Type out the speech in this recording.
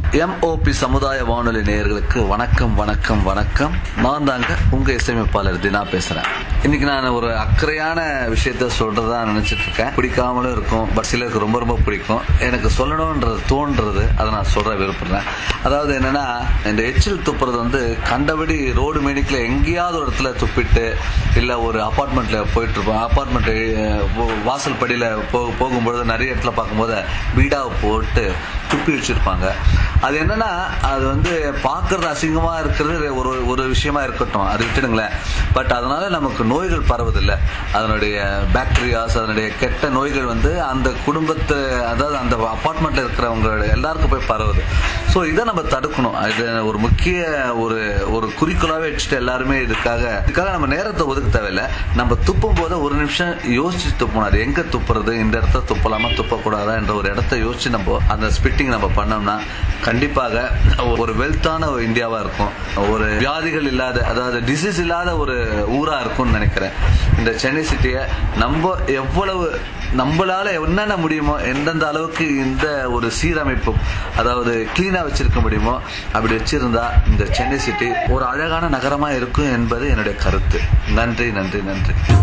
MOP சமுதாய வானொலி நேயர்களுக்கு வணக்கம் வணக்கம் வணக்கம் நான் தாங்க உங்க இசையமைப்பாளர் தினா பேசுறேன் இன்னைக்கு நான் ஒரு அக்கறையான விஷயத்த சொல்றதா நினைச்சிட்டு இருக்கேன் பிடிக்காமலும் இருக்கும் பட் சிலருக்கு ரொம்ப ரொம்ப பிடிக்கும் எனக்கு சொல்லணும்ன்றது தோன்றது அதை நான் சொல்ற விருப்பப்படுறேன் அதாவது என்னன்னா இந்த எச்சில் துப்புறது வந்து கண்டபடி ரோடு மேடிக்கில் எங்கேயாவது ஒரு இடத்துல துப்பிட்டு இல்ல ஒரு அபார்ட்மெண்ட்ல போயிட்டு இருப்போம் அபார்ட்மெண்ட் வாசல் படியில போ போகும்பொழுது நிறைய இடத்துல பார்க்கும்போது பீடாவை போட்டு துப்பி வச்சிருப்பாங்க அது என்னன்னா அது வந்து பார்க்கறது அசிங்கமா இருக்கிறது ஒரு ஒரு விஷயமா இருக்கட்டும் அது விட்டுடுங்களேன் பட் அதனால நமக்கு நோய்கள் பரவுதில்லை அதனுடைய பாக்டீரியாஸ் அதனுடைய கெட்ட நோய்கள் வந்து அந்த குடும்பத்து அதாவது அந்த அபார்ட்மெண்ட்ல இருக்கிறவங்க எல்லாருக்கும் போய் பரவுது ஸோ இதை நம்ம தடுக்கணும் இது ஒரு முக்கிய ஒரு ஒரு குறிக்கோளாவே வச்சுட்டு எல்லாருமே இதுக்காக இதுக்காக நம்ம நேரத்தை ஒதுக்க தேவையில்லை நம்ம துப்பும் போது ஒரு நிமிஷம் யோசிச்சு துப்பணும் அது எங்க துப்புறது இந்த இடத்த துப்பலாமா துப்பக்கூடாதா என்ற ஒரு இடத்த யோசிச்சு நம்ம அந்த ஸ்பிட்டிங் நம்ம பண்ணோம்னா கண்டிப்பாக ஒரு வெல்த்தான ஒரு இந்தியாவா இருக்கும் ஒரு வியாதிகள் இல்லாத அதாவது டிசீஸ் இல்லாத ஒரு ஊரா இருக்கும்னு நினைக்கிறேன் இந்த சென்னை சிட்டியை நம்ம எவ்வளவு நம்மளால என்னென்ன முடியுமோ எந்தெந்த அளவுக்கு இந்த ஒரு சீரமைப்பு அதாவது கிளீனா வச்சிருக்க முடியுமோ அப்படி வச்சிருந்தா இந்த சென்னை சிட்டி ஒரு அழகான நகரமா இருக்கும் என்பது என்னுடைய கருத்து நன்றி நன்றி நன்றி